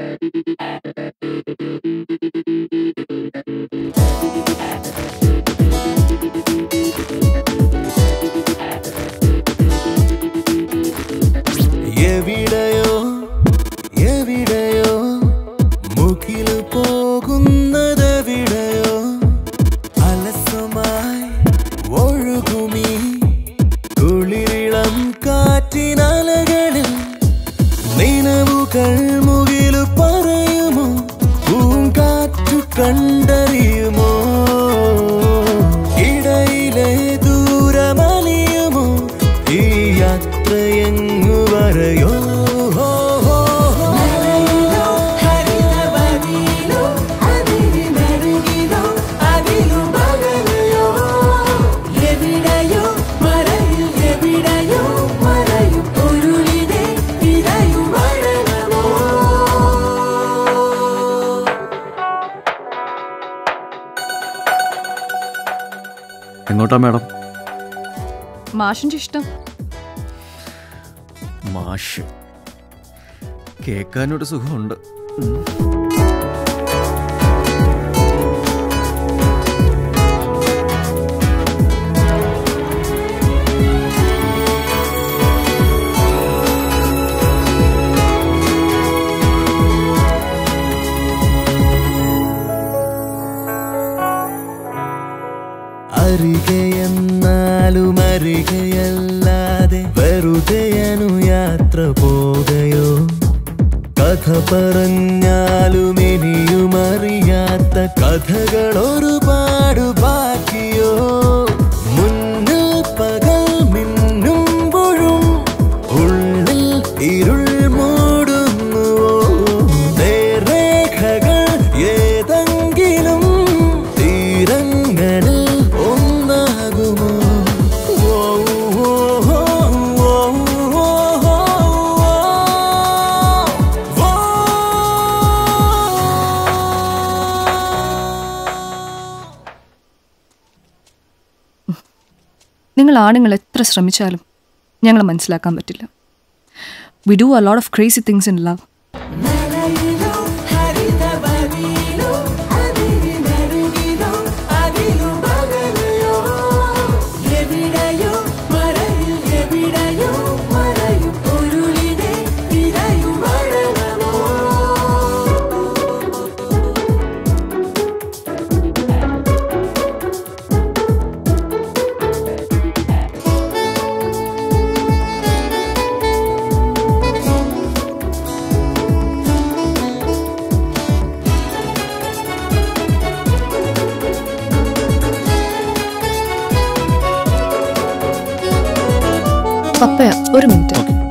എവിടെയോ എവിടെയോ മുകില് പോകുന്നതെവിടെയോ അലസമായി ഒഴുകുമീ കുളിരിളം കാറ്റിനലകളിൽ നിലവുകൾ മുകില് പറയുമോ പൂങ്കാറ്റു കണ്ടറിയുമോ ഇടയിലെ ദൂരമലിയുമോ ഈ യാത്രയെങ്ങു വരയോ എവിടെയോ മറയിൽ എവിടെയോ മറയും പൊരുളിനെ ഇരയും വഴങ്ങമോ എങ്ങോട്ടാ മാഡം മാഷിന്റെ ഇഷ്ടം മാഷ് കേൾക്കാനൊരു സുഖമുണ്ട് അരികെ എന്നാലും അരികയല്ലാതെ വെറുതെയനു യാത്ര പോകയോ കഥ പറഞ്ഞാലും ഇനിയും അറിയാത്ത കഥകൾ ഒരുപാട് ബാക്കിയോ മുന്നിൽ പകൽ മിന്നുമ്പോഴും ഉള്ളിൽ ഇരുൾ മൂടുന്നുവോ നേർരേഖകൾ ഏതെങ്കിലും തീരങ്ങളിൽ ഒന്നാകുമോ ഓ, ഓ, ഓ, ഓ, ഓ, ഓ, നിങ്ങൾ ആണുങ്ങൾ എത്ര ശ്രമിച്ചാലും ഞങ്ങളെ മനസ്സിലാക്കാൻ പറ്റില്ല we do a lot of crazy things in love മലയിലോ ഹരിതവനിയിലോ അതിരിനരുകിലോ അതിലും പകലയോ എവിടെയോ മറയിൽ എവിടെയോ മറയും പൊരുളിനെ ഇരയും വഴങ്ങമോ പപ്പയ ഒരു മിനിറ്റ്